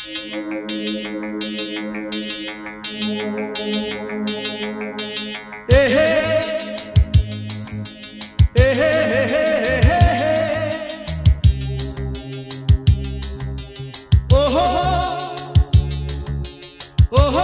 ಏಹೇ ಏಹೇ ಓಹೋ ಓಹೋ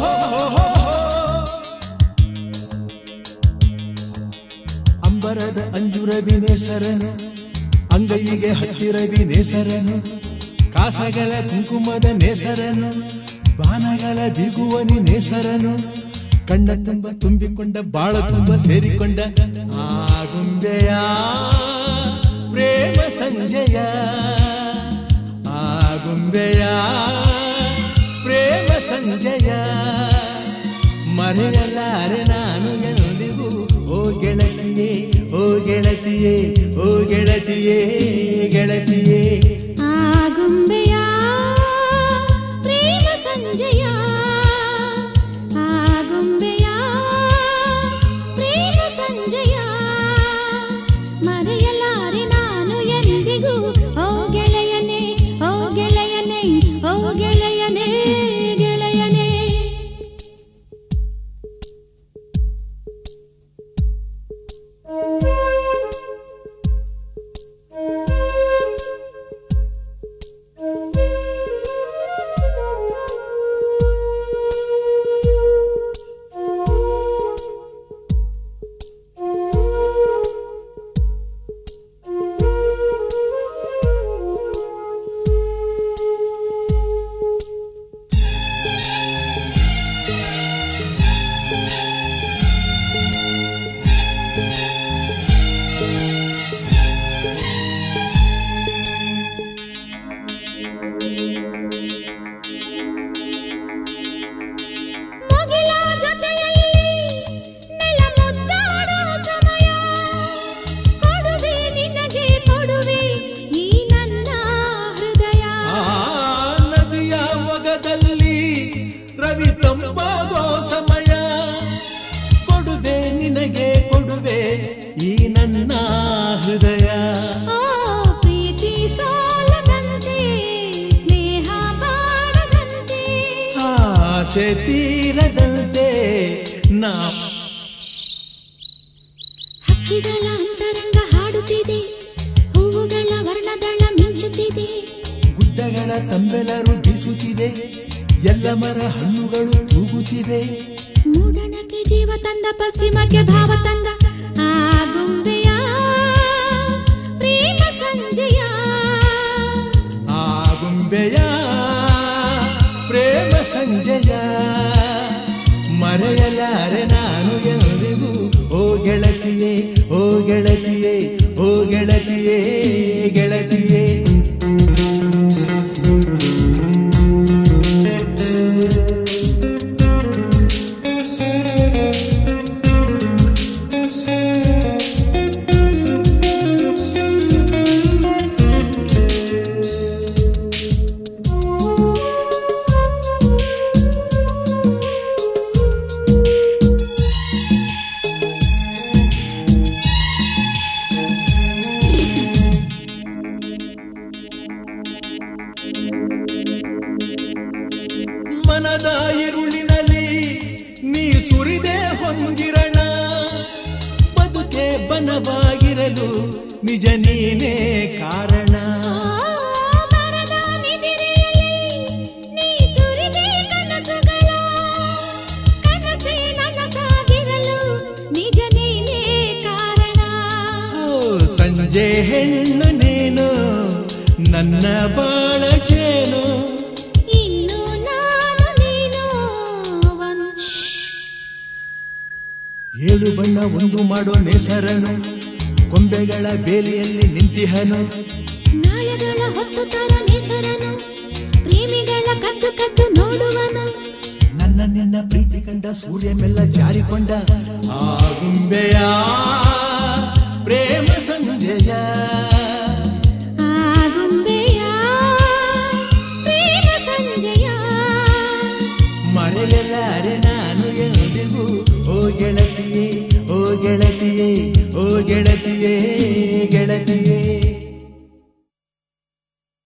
ಅಂಬರದ ಅಂಜುರವಿ ನೇಸರನು ಅಂಗೈಗೆ ಹತ್ತಿರವಿ ನೇಸರನು ಕಾಸಗಳ ಕುಂಕುಮದ ನೇಸರನು ಬಾನಗಳ ಬಿಗುವನಿ ನೇಸರನು ಕಣ್ಣ ತುಂಬ ತುಂಬಿಕೊಂಡ ಬಾಳ ತುಂಬ ಸೇರಿಕೊಂಡ ಆಗುಂಬೆಯ ಪ್ರೇಮ ಸಂಜಯ ಆಗುಂಬೆಯ ಪ್ರೇಮ ಸಂಜಯ ಮರೆಯಲಾರೆ ನಾನು ಎಂದಿಗೂ ಓ ಗೆಳತಿಯೇ ಓ ಗೆಳತಿಯೇ ಓ ಗೆಳತಿಯೇ ಗೆಳತಿಯೇ ಆಗುಂಬೆಯ ಪ್ರೇಮ ಸಂಜಯ ಆಗುಂಬೆಯ ಪ್ರೇಮ ಸಂಜಯ ಮರೆಯಲಾರೆ ನಾನು ಎಂದಿಗೂ ಓ ಗೆಳೆಯನೇ ಓ ಗೆಳೆಯನೇ ಓ ಗೆಳೆಯನೇ ಗೆಳೆಯನೇ ಮುಗಿಲ ಜೊತೆಯಲ್ಲಿ ನೆಲ ಮುದ್ದಾಡೋ ಸಮಯ ಕೊಡುವೆ ನಿನಗೆ ಕೊಡುವೆ ಈ ನನ್ನ ಹೃದಯ ಆ ನದಿಯ ಒಗದಲ್ಲಿ ರವಿ ತಂಪಾಗೋ ಸಮಯ ಕೊಡುವೆ ನಿನಗೆ ಕೊಡುವೆ ಈ ನನ್ನ ಹೃದಯ ಓ ಪ್ರೀತಿ ಸೋಲದಂತೆ ಸ್ನೇಹ ಬಾಡದಂತೆ ಆಸೆ ತೀರದಂತೆ ನಾ ಹಕ್ಕಿಗಳ ಅಂತರಂಗ ಹಾಡುತ್ತಿದೆ ಹೂವುಗಳ ವರ್ಣದಳ ಮಿಂಚುತ್ತಿದೆ ಗುಡ್ಡಗಳ ತಂಬೆಲರು ಬೀಸುತ್ತಿದೆ ಎಲ್ಲ ಮರ ಹಣ್ಣುಗಳು ತೂಗುತ್ತಿವೆ ಮೂಡಣಕ್ಕೆ ಜೀವ ತಂದ ಪಶ್ಚಿಮಕ್ಕೆ ಭಾವ ತಂದ ಆಗುಂಬೆಯ ಪ್ರೇಮ ಸಂಜಯ ಆಗುಂಬೆಯ ಪ್ರೇಮ ಸಂಜಯ ಮರೆಯಲಾರೆ ನಾನು ಎಂದಿಗೂ ಓ ಗೆಳತಿಯೇ ಓ ಗೆಳತಿಯೇ ಓ ಗೆಳತಿಯೇ ಗೆಳತಿಯೇ ಮನದ ಇರುಳಿನಲ್ಲಿ ನೀ ಸುರಿದೆ ಹೊಂದಿರಣ ಬದುಕೆ ಬನವಾಗಿರಲು ನಿಜ ನೀನೇ ಕಾರಣ ಮರದ ನಿದಿರೆಯಲ್ಲಿ ನೀ ಸುರಿದೆ ಕನಸುಗಳ ಕನಸೇ ನನಸಾಗಿರಲು ನಿಜ ನೀನೇ ಕಾರಣ ಓ, ಸಂಜೆ ಹೆಣ್ಣು ನೀನು ನನ್ನ ಬಾಳ ಚೇನು ಇನ್ನು ನಾನು ನೀನು ಒಂದ್ ಏಳು ಬಣ್ಣ ಒಂದು ಮಾಡೋ ನೇಸರನು ಕೊಂಬೆಗಳ ಬೇಲಿಯಲ್ಲಿ ನಿಂತಿಹನು ನಾಳೆಗಳ ಹೊತ್ತು ತರ ನೆಸರನು ಪ್ರೇಮಿಗಳ ಕದ್ದು ಕದ್ದು ನೋಡುವನು ನನ್ನ ನಿನ್ನ ಪ್ರೀತಿ ಕಂಡ ಸೂರ್ಯ ಮೆಲ್ಲ ಜಾರಿಕೊಂಡ ಆಗುಂಬೆಯ